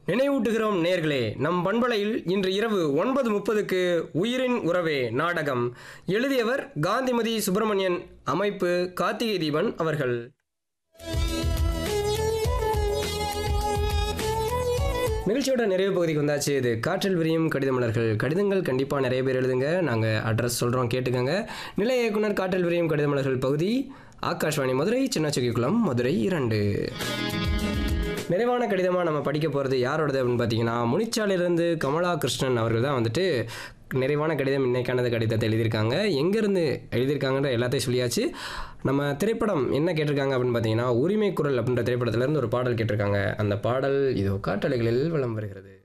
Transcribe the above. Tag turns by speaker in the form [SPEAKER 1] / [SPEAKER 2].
[SPEAKER 1] நினைவூட்டுகிறோம் நேர்களே நம் பண்பலையில் இன்று இரவு ஒன்பது முப்பதுக்கு உயிரின் உறவே நாடகம் எழுதியவர் காந்திமதி சுப்பிரமணியன் அமைப்பு கார்த்திகை தீபன் அவர்கள் நிகழ்ச்சியோட நிறைவு பகுதிக்கு வந்தாச்சு இது காற்றில் விரியும் கடித மலர்கள் கடிதங்கள் கண்டிப்பாக நிறைய பேர் எழுதுங்க நாங்கள் அட்ரஸ் சொல்கிறோம் கேட்டுக்கோங்க நிலைய இயக்குனர் காற்றில் விரியும் கடித மலர்கள் பகுதி ஆகாஷ்வாணி மதுரை சின்னச்சுக்கிக்குளம் மதுரை இரண்டு நிறைவான கடிதமாக நம்ம படிக்க போகிறது யாரோடது அப்படின்னு பார்த்தீங்கன்னா முனிச்சாலையிலேருந்து கமலா கிருஷ்ணன் அவர்கள் தான் வந்துட்டு நிறைவான கடிதம் இன்னைக்கானது கடிதத்தை எழுதியிருக்காங்க எங்கேருந்து எழுதியிருக்காங்கன்ற எல்லாத்தையும் சொல்லியாச்சு நம்ம திரைப்படம் என்ன கேட்டிருக்காங்க அப்படின்னு பார்த்தீங்கன்னா உரிமை குரல் அப்படின்ற திரைப்படத்துலேருந்து ஒரு பாடல் கேட்டிருக்காங்க அந்த பாடல் இதோ காட்டலைகளில் வலம் வருகிறது